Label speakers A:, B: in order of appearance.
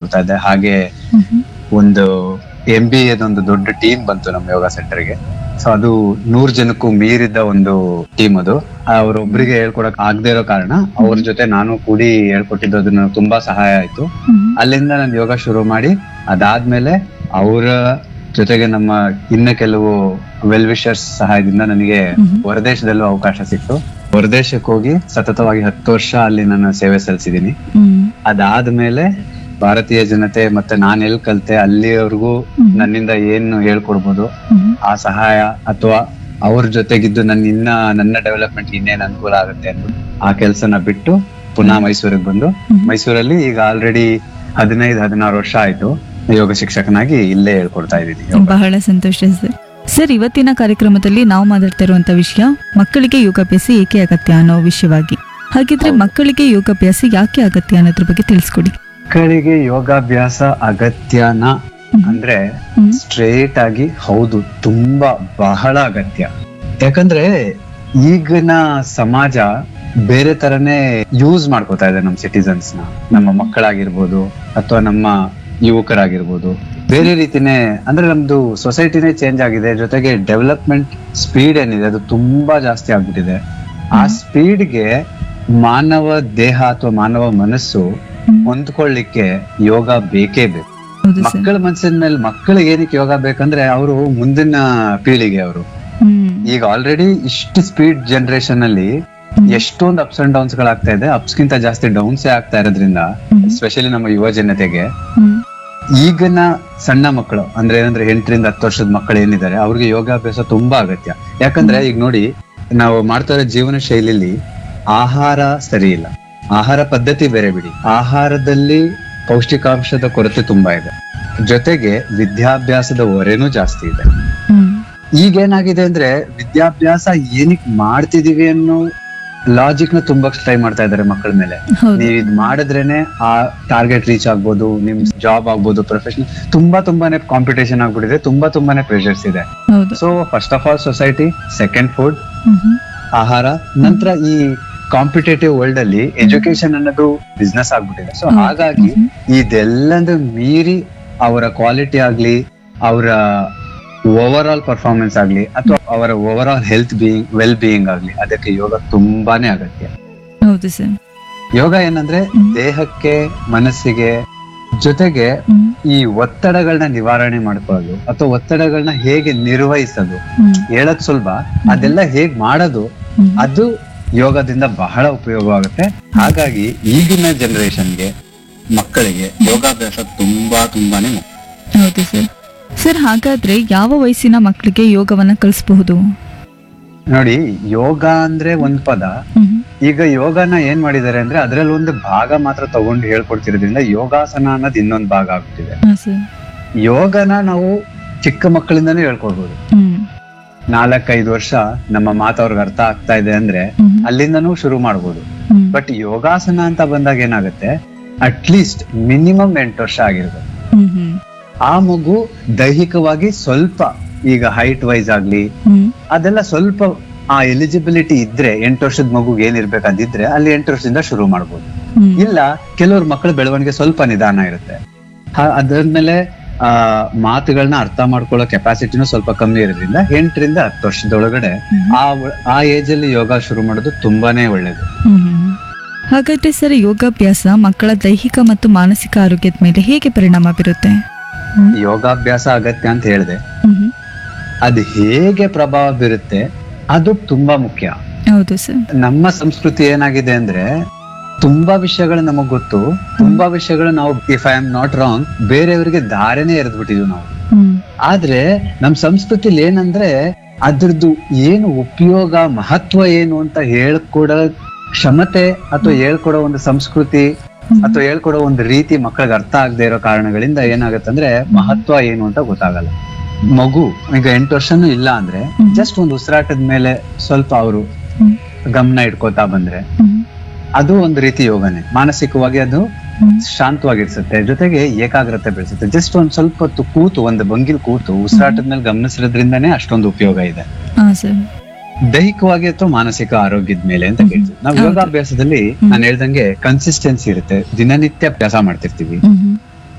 A: ಹೇಳ್ಕೊಡ್ತಾ ಇದ್ದೆ ಹಾಗೆ ಒಂದು ಎಂ ಬಿ ಒಂದು ದೊಡ್ಡ ಟೀಮ್ ಬಂತು ನಮ್ಮ ಯೋಗ ಸೆಂಟರ್ಗೆ ಸೊ ಅದು ನೂರ್ ಜನಕ್ಕೂ ಮೀರಿದ ಒಂದು ಟೀಮ್ ಅದು ಅವ್ರೊಬ್ರಿಗೆ ಹೇಳ್ಕೊಡಕ್ ಆಗದೆ ಇರೋ ಕಾರಣ ಅವ್ರ ಜೊತೆ ನಾನು ಕೂಡಿ ಹೇಳ್ಕೊಟ್ಟಿದ್ದು ಅದು ನನಗೆ ತುಂಬಾ ಸಹಾಯ ಆಯ್ತು ಅಲ್ಲಿಂದ ನಾನು ಯೋಗ ಶುರು ಮಾಡಿ ಅದಾದ್ಮೇಲೆ ಅವರ ಜೊತೆಗೆ ನಮ್ಮ ಇನ್ನ ಕೆಲವು ವೆಲ್ ವಿಷರ್ಸ್ ಸಹಾಯದಿಂದ ನನಗೆ ಹೊರದೇಶದಲ್ಲೂ ಅವಕಾಶ ಸಿಕ್ತು ಹೊರದೇಶಕ್ಕೆ ಹೋಗಿ ಸತತವಾಗಿ ಹತ್ತು ವರ್ಷ ಅಲ್ಲಿ ನಾನು ಸೇವೆ ಸಲ್ಲಿಸಿದೀನಿ ಅದಾದ್ಮೇಲೆ ಭಾರತೀಯ ಜನತೆ ಮತ್ತೆ ನಾನ್ ಎಲ್ ಕಲ್ತೆ ಅಲ್ಲಿವರೆಗೂ ನನ್ನಿಂದ ಏನು ಹೇಳ್ಕೊಡ್ಬೋದು ಆ ಸಹಾಯ ಅಥವಾ ಅವ್ರ ಜೊತೆಗಿದ್ದು ನನ್ನ ಇನ್ನ ನನ್ನ ಡೆವಲಪ್ಮೆಂಟ್ ಇನ್ನೇನ್ ಅನುಕೂಲ ಆಗುತ್ತೆ ಅಂತ ಆ ಕೆಲ್ಸನ ಬಿಟ್ಟು ಪುನಃ ಮೈಸೂರಿಗೆ ಬಂದು ಮೈಸೂರಲ್ಲಿ ಈಗ ಆಲ್ರೆಡಿ ಹದಿನೈದು ಹದಿನಾರು ವರ್ಷ ಆಯ್ತು ಯೋಗ ಶಿಕ್ಷಕನಾಗಿ ಇಲ್ಲೇ ಹೇಳ್ಕೊಡ್ತಾ ಇದ್ದೀನಿ ಯೋಗ.
B: ಬಹಳ ಸಂತೋಷ ಸರ್ ಸರ್ ಇವತ್ತಿನ ಕಾರ್ಯಕ್ರಮದಲ್ಲಿ ನಾವು ಮಾತಾಡ್ತಾ ಇರುವಂತ ವಿಷಯ ಮಕ್ಕಳಿಗೆ ಯೋಗಾಭ್ಯಾಸ ಏಕೆ ಅಗತ್ಯ ಅನ್ನೋ ವಿಷಯವಾಗಿ ಹಾಗಿದ್ರೆ ಮಕ್ಕಳಿಗೆ ಯೋಗಾಭ್ಯಾಸ ಯಾಕೆ ಅಗತ್ಯ ಅನ್ನೋದ್ರ ಬಗ್ಗೆ ತಿಳಿಸ್ಕೊಡಿ
A: ಮಕ್ಕಳಿಗೆ ಯೋಗಾಭ್ಯಾಸ ಅಗತ್ಯನ ಅಂದ್ರೆ
B: ಹ್ಮ್.
A: ಸ್ಟ್ರೇಟ್ ಆಗಿ ಹೌದು ತುಂಬಾ ಬಹಳ ಅಗತ್ಯ ಯಾಕಂದ್ರೆ ಈಗಿನ ಸಮಾಜ ಬೇರೆ ತರನೇ ಯೂಸ್ ಮಾಡ್ಕೋತಾ ಇದೆ ನಮ್ಮ ಸಿಟಿಸನ್ಸ್ ನ ನಮ್ಮ ಮಕ್ಕಳಾಗಿರ್ಬೋದು ಅಥವಾ ನಮ್ಮ ಯುವಕರಾಗಿರ್ಬೋದು ಬೇರೆ ರೀತಿನೇ ಅಂದ್ರೆ ನಮ್ದು ಸೊಸೈಟಿನೇ ಚೇಂಜ್ ಆಗಿದೆ ಜೊತೆಗೆ ಡೆವಲಪ್ಮೆಂಟ್ ಸ್ಪೀಡ್ ಏನಿದೆ ಅದು ತುಂಬಾ ಜಾಸ್ತಿ ಆಗ್ಬಿಟ್ಟಿದೆ ಆ ಸ್ಪೀಡ್ಗೆ ಮಾನವ ದೇಹ ಅಥವಾ ಮಾನವ ಮನಸ್ಸು ಹೊಂದ್ಕೊಳ್ಳಿಕ್ಕೆ ಯೋಗ ಬೇಕೇ ಬೇಕು
B: ಹೌದು ಸರ್
A: ಮಕ್ಕಳ ಮನಸ್ಸಿನ ಮೇಲೆ ಮಕ್ಕಳಿಗೆ ಏನಕ್ಕೆ ಯೋಗ ಬೇಕಂದ್ರೆ ಅವರು ಮುಂದಿನ ಪೀಳಿಗೆ ಅವರು
B: ಹ್ಮ್
A: ಈಗ ಆಲ್ರೆಡಿ ಇಷ್ಟು ಸ್ಪೀಡ್ ಜನರೇಷನ್ ಅಲ್ಲಿ ಎಷ್ಟೊಂದು ಅಪ್ಸ್ ಅಂಡ್ ಡೌನ್ಸ್ ಗಳಾಗ್ತಾ ಇದೆ ಅಪ್ಸ್ ಗಿಂತ ಜಾಸ್ತಿ ಡೌನ್ಸ್ ಆಗ್ತಾ ಇರೋದ್ರಿಂದ ಎಸ್ಪೆಷಲಿ ನಮ್ಮ ಯುವ ಜನತೆಗೆ
B: ಹ್ಮ್
A: ಈಗಿನ ಸಣ್ಣ ಮಕ್ಕಳು ಅಂದ್ರೆ ಏನಂದ್ರೆ ಎಂಟರಿಂದ ಹತ್ತು ವರ್ಷದ ಮಕ್ಕಳು ಏನಿದ್ದಾರೆ ಅವ್ರಿಗೆ ಯೋಗಾಭ್ಯಾಸ ತುಂಬಾ ಅಗತ್ಯ ಯಾಕಂದ್ರೆ ಈಗ ನೋಡಿ ನಾವು ಮಾಡ್ತಾ ಇರೋ ಜೀವನ ಶೈಲಿಲಿ ಆಹಾರ ಸರಿ ಇಲ್ಲ ಆಹಾರ ಪದ್ಧತಿ ಬೇರೆ ಬಿಡಿ ಆಹಾರದಲ್ಲಿ ಪೌಷ್ಟಿಕಾಂಶದ ಕೊರತೆ ತುಂಬಾ ಇದೆ ಜೊತೆಗೆ ವಿದ್ಯಾಭ್ಯಾಸದ ಹೊರೆನೂ ಜಾಸ್ತಿ ಇದೆ
B: ಹ್ಮ್
A: ಈಗೇನಾಗಿದೆ ಅಂದ್ರೆ ವಿದ್ಯಾಭ್ಯಾಸ ಏನಕ್ ಮಾಡ್ತಿದೀವಿ ಅನ್ನೋ ಲಾಜಿಕ್ ನ ತುಂಬಾ ಟ್ರೈ ಮಾಡ್ತಾ ಇದಾರೆ ಮಕ್ಕಳ ಮೇಲೆ
B: ಹೌದು
A: ನೀವ್ ಇದ್ ಮಾಡಿದ್ರೇನೆ ಆ ಟಾರ್ಗೆಟ್ ರೀಚ್ ಆಗ್ಬೋದು ನಿಮ್ ಜಾಬ್ ಆಗ್ಬೋದು ಪ್ರೊಫೆಷನ್ ತುಂಬಾ ತುಂಬಾನೇ ಕಾಂಪಿಟೇಷನ್ ಆಗ್ಬಿಟ್ಟಿದೆ ತುಂಬಾ ತುಂಬಾನೇ ಪ್ರೆಷರ್ಸ್ ಇದೆ
B: ಹೌದು
A: so first of all society second food
B: hmm hmm.
A: ಆಹಾರ ನಂತರ ಈ ಕಾಂಪಿಟೇಟಿವ್ ವರ್ಲ್ಡ್ ಅಲ್ಲಿ ಎಜುಕೇಶನ್ ಅನ್ನೋದು ಬಿಸ್ನೆಸ್ ಆಗ್ಬಿಟ್ಟಿದೆ ಸೊ
B: ಹೌದು.
A: ಹಾಗಾಗಿ ಇದೆಲ್ಲಂದು ಮೀರಿ ಅವರ ಕ್ವಾಲಿಟಿ ಆಗ್ಲಿ ಅವರ ಓವರ್ ಆಲ್ ಪರ್ಫಾರ್ಮೆನ್ಸ್ ಆಗ್ಲಿ ಅಥವಾ ಅವರ overall health being well being ಆಗ್ಲಿ ಅದಕ್ಕೆ ಯೋಗ ತುಂಬಾನೇ ಅಗತ್ಯ
B: ಹೌದು ಸರ್
A: ಯೋಗ ಏನಂದ್ರೆ
B: ಹ್ಮ್.
A: ದೇಹಕ್ಕೆ ಮನಸ್ಸಿಗೆ ಜೊತೆಗೆ
B: ಹ್ಮ್
A: ಈ ಒತ್ತಡಗಳನ್ನ ನಿವಾರಣೆ ಮಾಡ್ಕೊಳ್ಳೋದು ಅಥವಾ ಒತ್ತಡಗಳನ್ನ ಹೇಗೆ ನಿರ್ವಹಿಸೋದು
B: ಹ್ಮ್
A: ಹೇಳಕ್ ಸುಲಭ ಅದೆಲ್ಲ ಹೇಗ್ ಮಾಡೋದು
B: ಹ್ಮ್.
A: ಅದು ಯೋಗದಿಂದ ಬಹಳ ಉಪಯೋಗವಾಗುತ್ತೆ ಹಾಗಾಗಿ ಈಗಿನ ಜನರೇಷನ್ಗೆ ಮಕ್ಕಳಿಗೆ ಯೋಗಾಭ್ಯಾಸ ತುಂಬಾ ತುಂಬಾನೇ ಮುಖ್ಯ.
B: ಹೌದು ಸರ್ ಸರ್ ಹಾಗಾದ್ರೆ ಯಾವ ವಯಸ್ಸಿನ ಮಕ್ಕಳಿಗೆ ಯೋಗವನ್ನ ಕಲಿಸಬಹುದು
A: ನೋಡಿ ಯೋಗ ಅಂದ್ರೆ ಒಂದ್ ಪದ ಈಗ ಯೋಗನ ಏನ್ ಮಾಡಿದ್ದಾರೆ ಅಂದ್ರೆ ಅದ್ರಲ್ಲಿ ಒಂದು ಭಾಗ ಮಾತ್ರ ತಗೊಂಡು ಹೇಳ್ಕೊಡ್ತಿರೋದ್ರಿಂದ ಯೋಗಾಸನ ಅನ್ನೋದು ಇನ್ನೊಂದ್ ಭಾಗ ಆಗ್ಬಿಟ್ಟಿದೆ
B: ಹಾ ಸರ್
A: ಯೋಗನ ನಾವು ಚಿಕ್ಕ ಮಕ್ಕಳಿಂದಾನೇ ಹೇಳ್ಕೊಡ್ಬೋದು
B: ಹ್ಮ್
A: ನಾಲ್ಕೈದು ವರ್ಷ ನಮ್ಮ ಮಾತು ಅವ್ರಿಗೆ ಅರ್ಥ ಆಗ್ತಾ ಇದೆ ಅಂದ್ರೆ
B: ಹ್ಮ್
A: ಅಲ್ಲಿಂದನೂ ಶುರು ಮಾಡ್ಬೋದು
B: ಹ್ಮ್
A: ಬಟ್ ಯೋಗಾಸನ ಅಂತ ಬಂದಾಗ ಏನಾಗುತ್ತೆ ಅಟ್ಲೀಸ್ಟ್ ಮಿನಿಮಮ್ ಎಂಟು ವರ್ಷ ಆಗಿರ್ಬೇಕು
B: ಹ್ಮ್ ಹ್ಮ್
A: ಆ ಮಗು ದೈಹಿಕವಾಗಿ ಸ್ವಲ್ಪ ಈಗ ಹೈಟ್ ವೈಸ್ ಆಗ್ಲಿ
B: ಹ್ಮ್
A: ಅದೆಲ್ಲ ಸ್ವಲ್ಪ ಆ ಎಲಿಜಿಬಿಲಿಟಿ ಇದ್ರೆ ಎಂಟು ವರ್ಷದ ಮಗುಗೆ ಏನಿರ್ಬೇಕು ಅದಿದ್ರೆ ಅಲ್ಲಿ ಎಂಟು ವರ್ಷದಿಂದ ಶುರು ಮಾಡ್ಬೋದು
B: ಹ್ಮ್
A: ಇಲ್ಲ ಕೆಲವ್ರ ಮಕ್ಕಳ ಬೆಳವಣಿಗೆ ಸ್ವಲ್ಪ ನಿಧಾನ ಇರುತ್ತೆ ಹ- ಅದಾದ್ಮೇಲೆ ಆ ಮಾತುಗಳನ್ನ ಅರ್ಥ ಮಾಡ್ಕೊಳ್ಳೋ ಕೆಪಾಸಿಟಿನೂ ಸ್ವಲ್ಪ ಕಮ್ಮಿ ಇರೋದ್ರಿಂದ ಎಂಟರಿಂದ ಹತ್ತು ವರ್ಷದೊಳಗಡೆ ಆ ವ- ಆ ಏಜ್ ಅಲ್ಲಿ ಯೋಗ ಶುರು ಮಾಡೋದು ತುಂಬಾನೇ ಒಳ್ಳೇದು
B: ಹ್ಮ್ ಹ್ಮ್. ಹಾಗಾದ್ರೆ ಸರ್ ಯೋಗಾಭ್ಯಾಸ ಮಕ್ಕಳ ದೈಹಿಕ ಮತ್ತು ಮಾನಸಿಕ ಆರೋಗ್ಯದ ಮೇಲೆ ಹೇಗೆ ಪರಿಣಾಮ ಬೀರುತ್ತೆ
A: ಯೋಗಾಭ್ಯಾಸ ಅಗತ್ಯ ಅಂತ ಹೇಳಿದೆ
B: ಹ್ಮ್ ಹ್ಮ್.
A: ಅದು ಹೇಗೆ ಪ್ರಭಾವ ಬೀರುತ್ತೆ ಅದು ತುಂಬಾ ಮುಖ್ಯ
B: ಹೌದು ಸರ್
A: ನಮ್ಮ ಸಂಸ್ಕೃತಿ ಏನಾಗಿದೆ ಅಂದ್ರೆ ತುಂಬಾ ವಿಷಯಗಳು ನಮಗ್ ಗೊತ್ತು ತುಂಬಾ ವಿಷಯಗಳು ನಾವು if I am not wrong ಬೇರೆಯವರಿಗೆ ದಾರಿನೇ ಎರೆದ್ಬಿಟ್ಟಿದ್ವಿ ನಾವು
B: ಹ್ಮ್
A: ಆದ್ರೆ ನಮ್ ಸಂಸ್ಕೃತಿಲಿ ಏನಂದ್ರೆ ಅದ್ರದ್ದು ಏನು ಉಪಯೋಗ ಮಹತ್ವ ಏನು ಅಂತ ಹೇಳ್ಕೊಡೋ ಕ್ಷಮತೆ ಅಥವಾ ಹೇಳ್ಕೊಡೋ ಒಂದು ಸಂಸ್ಕೃತಿ ಅಥವಾ ಹೇಳ್ಕೊಡೋ ಒಂದು ರೀತಿ ಮಕ್ಕಳಿಗೆ ಅರ್ಥ ಆಗದೆ ಇರೋ ಕಾರಣಗಳಿಂದ ಏನಾಗತ್ತಂದ್ರೆ ಮಹತ್ವ ಏನು ಅಂತ ಗೊತ್ತಾಗಲ್ಲ ಮಗು ಈಗ ಎಂಟು ವರ್ಷನೂ ಇಲ್ಲ ಅಂದ್ರೆ
B: ಹ್ಮ್.
A: ಜಸ್ಟ್ ಒಂದು ಉಸಿರಾಟದ ಮೇಲೆ ಸ್ವಲ್ಪ ಅವರು
B: ಹ್ಮ್.
A: ಗಮನ ಇಟ್ಕೋತಾ ಬಂದ್ರೆ
B: ಹ್ಮ್
A: ಅದು ಒಂದು ರೀತಿ ಯೋಗನೆ ಮಾನಸಿಕವಾಗಿ ಅದು
B: ಹ್ಮ್.
A: ಶಾಂತವಾಗಿರ್ಸುತ್ತೆ ಜೊತೆಗೆ ಏಕಾಗ್ರತೆ ಬೆಳೆಸುತ್ತೆ ಜಸ್ಟ್ ಒಂದ್ ಸ್ವಲ್ಪ ಹೊತ್ತು ಕೂತು ಒಂದು ಭಂಗಿಲ್ ಕೂತು ಉಸಿರಾಟದ ಮೇಲೆ ಗಮನಿಸಿರೋದ್ರಿಂದನೇ ಅಷ್ಟೊಂದು ಉಪಯೋಗ ಇದೆ
B: ಹಾ ಸರ್
A: ದೈಹಿಕವಾಗಿ ಅಥವಾ ಮಾನಸಿಕ ಆರೋಗ್ಯದ ಮೇಲೆ ಅಂತ ಹೇಳ್ತೀವಿ ನಾವು
B: ಹೌದು.
A: ಯೋಗಾಭ್ಯಾಸದಲ್ಲಿ ನಾನು ಹೇಳ್ದಂಗೆ ಕನ್ಸಿಸ್ಟೆನ್ಸಿ ಇರುತ್ತೆ ದಿನನಿತ್ಯ ಅಭ್ಯಾಸ ಮಾಡ್ತಿರ್ತೀವಿ
B: ಹ್ಮ್ ಹ್ಮ್.